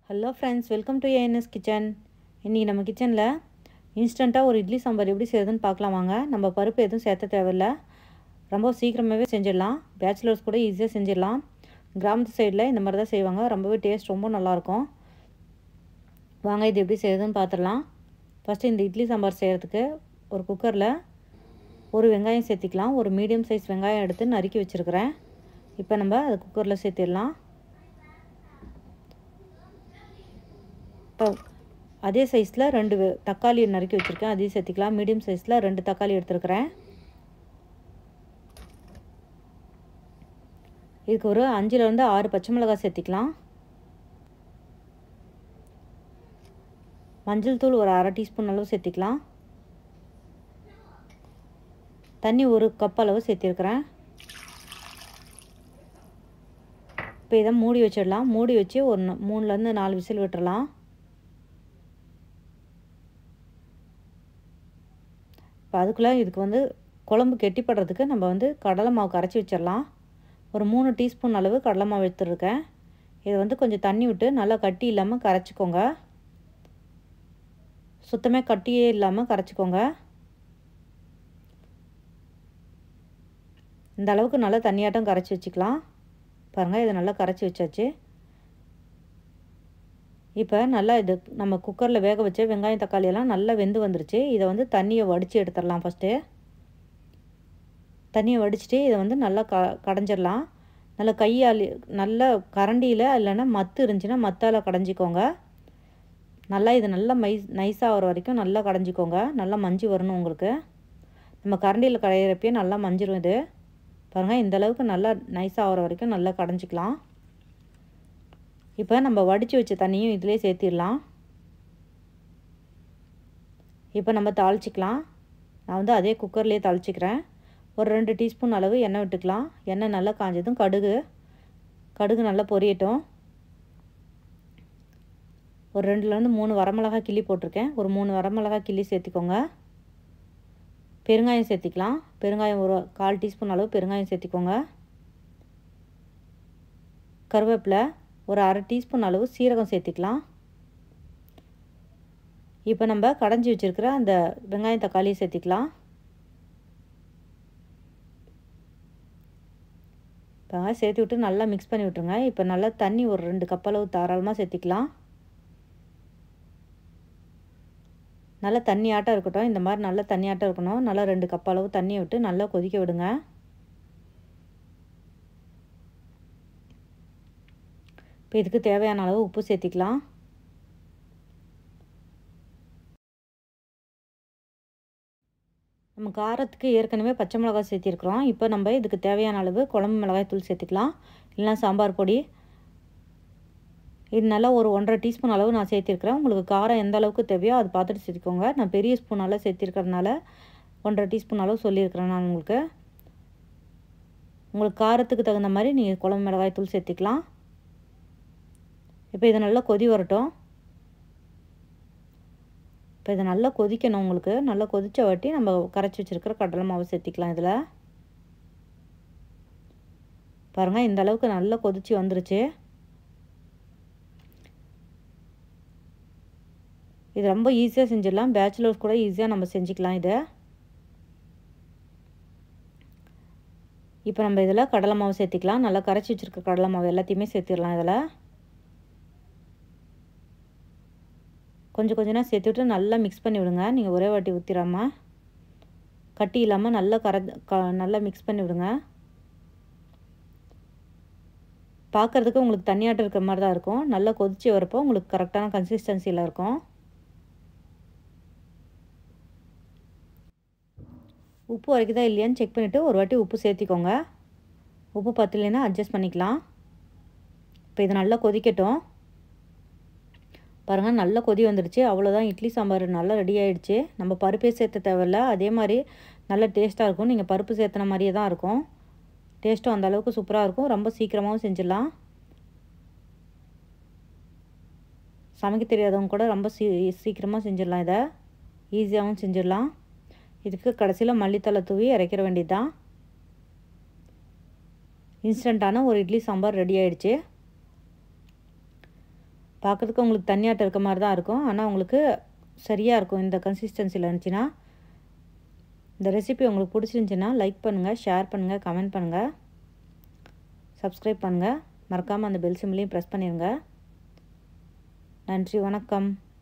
hello friends welcome to ANS kitchen இன்றைக்கி நம்ம கிச்சனில் இன்ஸ்டண்ட்டாக ஒரு இட்லி சாம்பார் எப்படி செய்யுதுன்னு பார்க்கலாம் வாங்க நம்ம பருப்பு எதுவும் சேர்த்த தேவையில்ல ரொம்ப சீக்கிரமாகவே செஞ்சிடலாம் பேச்சுலர்ஸ் கூட ஈஸியாக செஞ்சிடலாம் கிராமத்து சைடில் இந்த மாதிரி தான் செய்வாங்க ரொம்பவே டேஸ்ட் ரொம்ப நல்லாயிருக்கும் வாங்க இது எப்படி செய்யுதுன்னு பார்த்துடலாம் ஃபஸ்ட்டு இந்த இட்லி சாம்பார் செய்கிறதுக்கு ஒரு குக்கரில் ஒரு வெங்காயம் சேர்த்திக்கலாம் ஒரு மீடியம் சைஸ் வெங்காயம் எடுத்து நறுக்கி வச்சுருக்கிறேன் இப்போ நம்ம அது குக்கரில் சேர்த்திடலாம் இப்போ அதே சைஸில் ரெண்டு தக்காளி நறுக்கி வச்சுருக்கேன் அதையும் சேர்த்திக்கலாம் மீடியம் சைஸில் ரெண்டு தக்காளி எடுத்துருக்கிறேன் இதுக்கு ஒரு அஞ்சுலேருந்து ஆறு பச்சை மிளகாய் சேர்த்திக்கலாம் மஞ்சள் தூள் ஒரு அரை டீஸ்பூன் அளவு சேர்த்திக்கலாம் தண்ணி ஒரு கப் அளவு சேர்த்திருக்கிறேன் இப்போ இதை மூடி வச்சிடலாம் மூடி வச்சு ஒரு மூணுலேருந்து நாலு விசில் விட்டுறலாம் இப்போ அதுக்குள்ளே இதுக்கு வந்து குழம்பு கெட்டிப்படுறதுக்கு நம்ம வந்து கடலை மாவு கரைச்சி வச்சிடலாம் ஒரு மூணு டீஸ்பூன் அளவு கடலை மாவு எடுத்துருக்கேன் இதை வந்து கொஞ்சம் தண்ணி விட்டு நல்லா கட்டி இல்லாமல் கரைச்சிக்கோங்க சுத்தமாக கட்டியே இல்லாமல் கரைச்சிக்கோங்க இந்த அளவுக்கு நல்லா தண்ணியாட்டம் கரைச்சி வச்சுக்கலாம் பாருங்கள் இதை நல்லா கரைச்சி வச்சாச்சு இப்போ நல்லா இது நம்ம குக்கரில் வேக வச்ச வெங்காயம் தக்காளி எல்லாம் நல்லா வெந்து வந்துருச்சு இதை வந்து தண்ணியை வடித்து எடுத்துடலாம் ஃபஸ்ட்டு தண்ணியை வடிச்சிட்டு இதை வந்து நல்லா க கடைஞ்சிடலாம் நல்லா கையால் நல்லா கரண்டியில் இல்லைன்னா மத்து இருந்துச்சுன்னா மத்தால் கடைஞ்சிக்கோங்க நல்லா இது நல்லா மை நைஸாக வர வரைக்கும் நல்லா கடைஞ்சிக்கோங்க நல்லா மஞ்சி வரணும் உங்களுக்கு நம்ம கரண்டியில் கடையிறப்பயே நல்லா மஞ்சிரும் இது பாருங்கள் இந்த அளவுக்கு நல்லா நைஸாக ஆகிற வரைக்கும் நல்லா கடைஞ்சிக்கலாம் இப்போ நம்ம வடித்து வச்ச தண்ணியும் இதிலே சேர்த்திடலாம் இப்போ நம்ம தாளிச்சிக்கலாம் நான் வந்து அதே குக்கர்லேயே தாளிச்சிக்கிறேன் ஒரு ரெண்டு டீஸ்பூன் அளவு எண்ணெய் விட்டுக்கலாம் எண்ணெய் நல்லா காஞ்சதும் கடுகு கடுகு நல்லா பொரியட்டும் ஒரு ரெண்டுலேருந்து மூணு வரமிளகா கிள்ளி போட்டிருக்கேன் ஒரு மூணு வரமிளகா கிள்ளி சேர்த்திக்கோங்க பெருங்காயம் சேர்த்திக்கலாம் பெருங்காயம் ஒரு கால் டீஸ்பூன் அளவு பெருங்காயம் சேர்த்திக்கோங்க கருவேப்பிலை ஒரு அரை டீஸ்பூன் அளவு சீரகம் சேர்த்திக்கலாம் இப்போ நம்ம கடைஞ்சி வச்சுருக்கிற அந்த வெங்காயம் தக்காளியை சேர்த்திக்கலாம் இப்போ சேர்த்து விட்டு நல்லா மிக்ஸ் பண்ணி விட்ருங்க இப்போ நல்லா தண்ணி ஒரு ரெண்டு கப் அளவு தாராளமாக சேர்த்திக்கலாம் நல்லா தண்ணியாட்டம் இருக்கட்டும் இந்த மாதிரி நல்லா தண்ணியாட்டம் இருக்கணும் நல்லா ரெண்டு கப் அளவு தண்ணியை விட்டு நல்லா கொதிக்க விடுங்க இப்போ இதுக்கு தேவையான அளவு உப்பு சேர்த்திக்கலாம் நம்ம காரத்துக்கு ஏற்கனவே பச்சை மிளகாய் சேர்த்திருக்கிறோம் இப்போ நம்ம இதுக்கு தேவையான அளவு குழம்பு மிளகாய் தூள் சேர்த்திக்கலாம் இல்லைனா சாம்பார் பொடி இது நல்லா ஒரு ஒன்றரை டீஸ்பூன் அளவு நான் சேர்த்திருக்கிறேன் உங்களுக்கு காரம் எந்த அளவுக்கு தேவையோ அது பார்த்துட்டு சேர்த்திக்கோங்க நான் பெரிய ஸ்பூன் அளவு சேர்த்திருக்கிறதுனால ஒன்றரை டீஸ்பூன் அளவு சொல்லியிருக்கிறேன் நான் உங்களுக்கு உங்களுக்கு காரத்துக்கு தகுந்த மாதிரி நீங்கள் குழம்பு மிளகாய் தூள் சேர்த்திக்கலாம் இப்போ இதை நல்லா கொதி வரட்டும் இப்போ இதை நல்லா கொதிக்கணும் உங்களுக்கு நல்லா கொதித்த வாட்டி நம்ம கரைச்சி வச்சுருக்கிற கடலை மாவு சேர்த்திக்கலாம் இதில் பாருங்கள் இந்த அளவுக்கு நல்லா கொதித்து வந்துருச்சு இது ரொம்ப ஈஸியாக செஞ்சிடலாம் பேச்சுலர்ஸ் கூட ஈஸியாக நம்ம செஞ்சுக்கலாம் இதை இப்போ நம்ம இதில் கடலை மாவு சேர்த்திக்கலாம் நல்லா கரைச்சி வச்சுருக்க கடலை மாவு எல்லாத்தையுமே சேர்த்திடலாம் இதில் கொஞ்சம் கொஞ்சமாக சேர்த்துவிட்டு நல்லா மிக்ஸ் பண்ணி விடுங்க நீங்கள் ஒரே வாட்டி ஊற்றிடாமல் கட்டி இல்லாமல் நல்லா கர க நல்லா மிக்ஸ் பண்ணி விடுங்க பார்க்குறதுக்கு உங்களுக்கு தண்ணியாட்டம் இருக்கிற மாதிரி தான் இருக்கும் நல்லா கொதித்து வரப்போ உங்களுக்கு கரெக்டான கன்சிஸ்டன்சியில் இருக்கும் உப்பு வரைக்குதா இல்லையான்னு செக் பண்ணிவிட்டு ஒரு வாட்டி உப்பு சேர்த்திக்கோங்க உப்பு பத்தலைன்னா அட்ஜஸ்ட் பண்ணிக்கலாம் இப்போ இது நல்லா கொதிக்கட்டும் பாருங்கள் நல்லா கொதி வந்துடுச்சு அவ்வளோதான் இட்லி சாம்பார் நல்லா ரெடி ஆகிடுச்சு நம்ம பருப்பே சேர்த்த தேவையில்ல அதே மாதிரி நல்ல டேஸ்ட்டாக இருக்கும் நீங்கள் பருப்பு சேர்த்துன மாதிரியே தான் இருக்கும் டேஸ்ட்டும் அந்த அளவுக்கு சூப்பராக இருக்கும் ரொம்ப சீக்கிரமாகவும் செஞ்சிடலாம் சமைக்க தெரியாதவங்க கூட ரொம்ப சீ சீக்கிரமாக செஞ்சிடலாம் இதை ஈஸியாகவும் செஞ்சிடலாம் இதுக்கு கடைசியில் மல்லித்தலை தூவி இறக்கிற வேண்டியது தான் இன்ஸ்டண்ட்டான ஒரு இட்லி சாம்பார் ரெடி ஆகிடுச்சு பார்க்குறதுக்கு உங்களுக்கு தண்ணியாட்டம் இருக்க மாதிரி தான் இருக்கும் ஆனால் உங்களுக்கு சரியாக இருக்கும் இந்த கன்சிஸ்டன்சியில் இருந்துச்சுன்னா இந்த ரெசிபி உங்களுக்கு பிடிச்சிருந்துச்சின்னா லைக் பண்ணுங்கள் ஷேர் பண்ணுங்கள் கமெண்ட் பண்ணுங்கள் சப்ஸ்கிரைப் பண்ணுங்கள் மறக்காமல் அந்த பெல் சிம்லையும் ப்ரெஸ் பண்ணிடுங்க நன்றி வணக்கம்